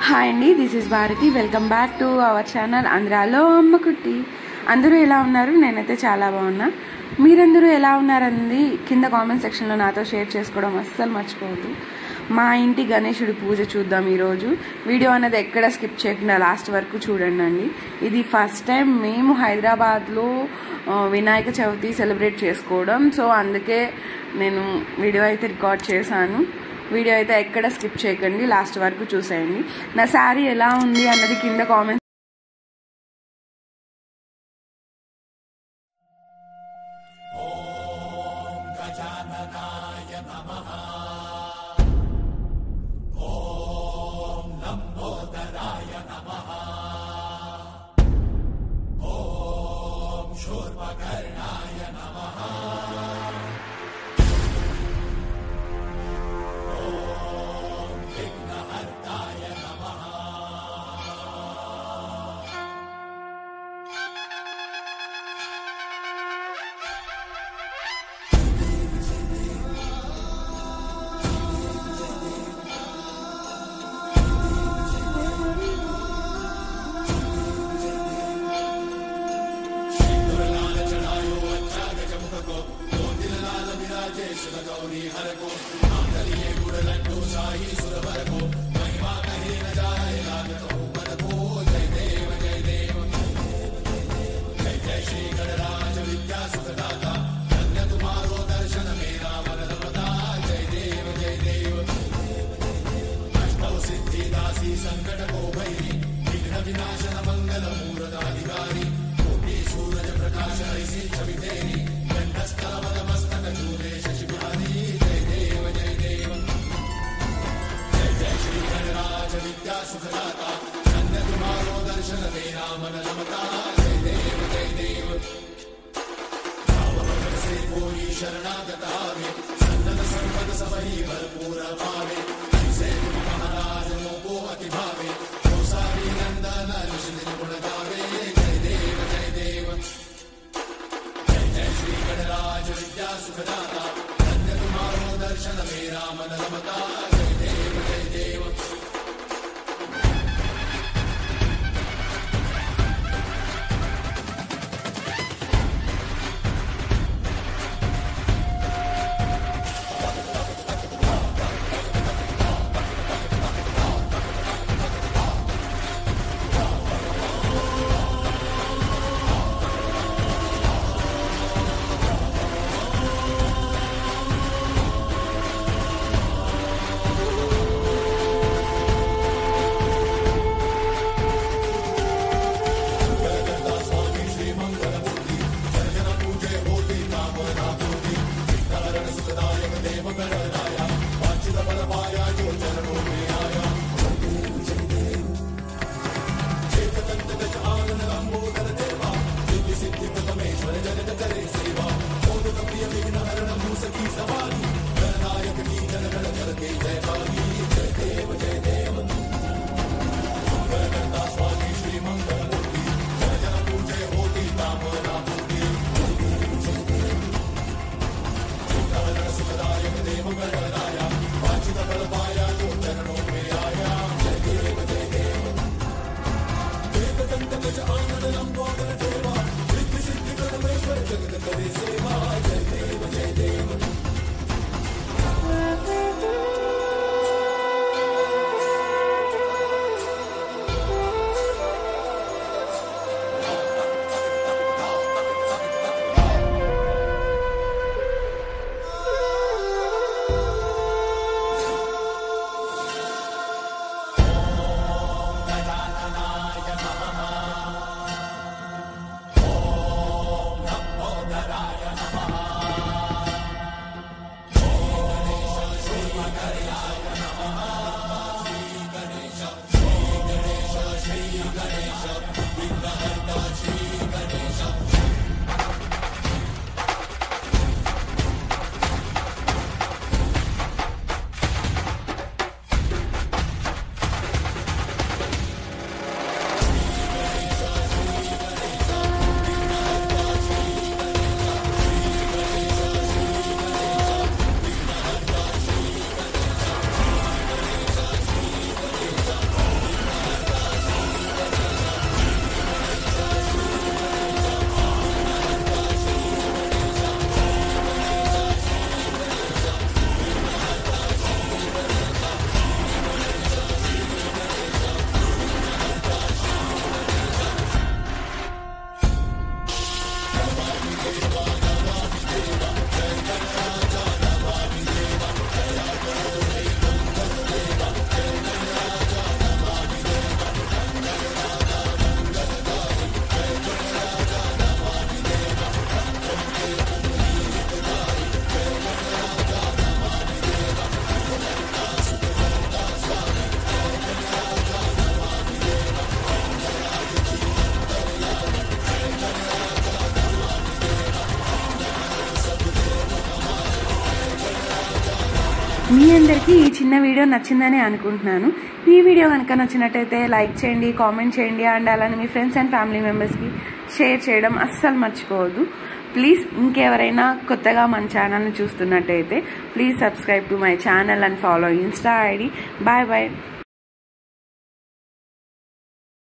hi అండి this is Bharathi welcome back to our channel ఆంధ్రాలో అమ్మ కుట్టి అందరూ ఎలా ఉన్నారు నేనైతే చాలా బాగున్నా మీరందరూ ఎలా ఉన్నారన్నది కింద కామెంట్ సెక్షన్లో నాతో షేర్ చేసుకోవడం అస్సలు మర్చిపోవద్దు మా ఇంటి గణేశుడి పూజ చూద్దాం ఈరోజు వీడియో అనేది ఎక్కడ స్కిప్ చేయకుండా లాస్ట్ వరకు చూడండి అండి ఇది ఫస్ట్ టైం మేము హైదరాబాద్లో ఆ, వినాయక చవితి సెలబ్రేట్ చేసుకోవడం సో అందుకే నేను వీడియో అయితే రికార్డ్ చేశాను వీడియో అయితే ఎక్కడ స్కిప్ చేయకండి లాస్ట్ వరకు చూసేయండి నా శారీ ఎలా ఉంది అన్నది కింద కామెంట్ మీ అందరికీ ఈ చిన్న వీడియో నచ్చిందని అనుకుంటున్నాను ఈ వీడియో కనుక నచ్చినట్టయితే లైక్ చేయండి కామెంట్ చేయండి అండ్ అలానే మీ ఫ్రెండ్స్ అండ్ ఫ్యామిలీ మెంబర్స్కి షేర్ చేయడం అస్సలు మర్చిపోవద్దు ప్లీజ్ ఇంకెవరైనా కొత్తగా మన ఛానల్ని చూస్తున్నట్టయితే please subscribe to my channel and follow insta ID bye bye